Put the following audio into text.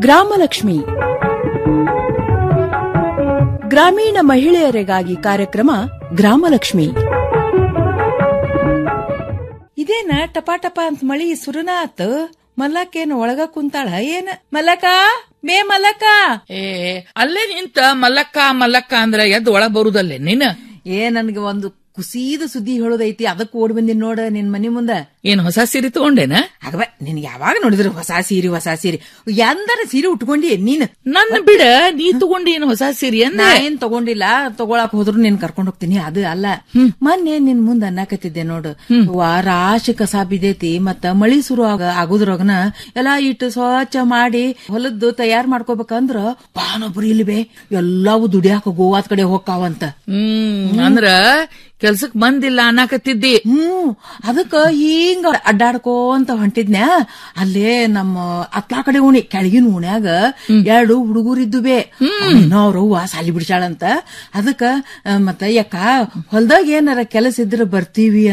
ಗ್ರಾಮಲಕ್ಷ್ಮಿ ಗ್ರಾಮೀಣ ಮಹಿಳೆಯರಿಗಾಗಿ ಕಾರ್ಯಕ್ರಮ ಗ್ರಾಮಲಕ್ಷ್ಮಿ ಇದೇನ ಟಪ ಟಪ ಅಂತ ಮಳಿ ಸುರನಾತ್ ಮಲ್ಲಕ್ಕೇನು ಒಳಗ ಕುಂತಾಳ ಏನ ಮಲ್ಲಕ ಮೇ ಮಲ್ಲಕ ಏ ಅಲ್ಲೇ ನಿಂತ ಮಲ್ಲಕ್ಕ ಮಲ್ಲಕ್ಕ ಅಂದ್ರ ಎದ್ ಒಳಗ್ ಬರುದಲ್ಲೇ ನೀನ್ ಏ ನನ್ಗೆ ಒಂದು ಕುಸೀದ ಸುದ್ದಿ ಹೇಳೋದೈತಿ ಅದಕ್ಕೆ ಓಡ್ ಬಂದಿನ್ ನೋಡ ನಿನ್ ಮನಿ ಮುಂದ ಏನ್ ಹೊಸ ಸೀರೆ ತಗೊಂಡೇನ ಆಗಬ ನಿನ್ ಯಾವಾಗ ನೋಡಿದ್ರು ಹೊಸ ಸೀರೆ ಹೊಸ ಸೀರೆ ಎಂದರ ಸೀರೆ ಉಟ್ಕೊಂಡಿ ನೀನ್ ನನ್ನ ಬಿಡ ನೀ ತಗೊಂಡಿ ಏನ್ ಹೊಸ ಸೀರೆ ನಾ ಅಂದ ಏನ್ ತಗೊಂಡಿಲ್ಲ ತಗೊಳಕ್ ಹೋದ್ರು ನಿನ್ ಕರ್ಕೊಂಡ್ ಹೋಗ್ತೀನಿ ಅದು ಅಲ್ಲ ಮೊನ್ನೆ ನಿನ್ ಮುಂದ ಅನ್ನಕತ್ತಿದ್ದೆ ನೋಡು ವಾ ರಾಶಿ ಕಸ ಬಿದ್ದೈತಿ ಮತ್ತ ಮಳಿ ಶುರು ಆಗ ಆಗುದ್ರೊಗನ ಎಲ್ಲಾ ಇಟ್ಟು ಸ್ವಚ್ಛ ಮಾಡಿ ಹೊಲದ್ದು ತಯಾರ್ ಮಾಡ್ಕೋಬೇಕಂದ್ರ ಬಾನೊಬ್ರು ಇಲ್ವೇ ಎಲ್ಲಾವು ದುಡಿಯಾಕ ಗೋವಾದ ಕಡೆ ಹೋಗ್ಕಾವಂತ ಹ್ಮ್ ಅಂದ್ರ ಕೆಲ್ಸಕ್ ಬಂದಿಲ್ಲ ಅನ್ನಕತ್ತಿದ್ದಿ ಹ್ಮ್ ಅದಕ್ಕ ಹಿಂಗ ಅಡ್ಡಾಡ್ಕೋಂತ ಹೊಂಟಿದ್ನ್ಯಾ ಅಲ್ಲೇ ನಮ್ಮ ಅತ್ಲಾ ಕಡೆ ಉಣಿ ಕೆಳಗಿನ ಉಣ್ಯಾಗ ಎರಡು ಹುಡುಗರಿದ್ದುವೆ ಏನೋ ಅವ್ರವ್ವ ಸಾಲಿ ಬಿಡ್ಸಾಳಂತ ಅದಕ್ಕ ಆ, ಮತ್ತ ಯಾಕ ಹೊಲ್ದಾಗ ಏನಾರ ಕೆಲಸ ಇದ್ರ ಬರ್ತೀವಿ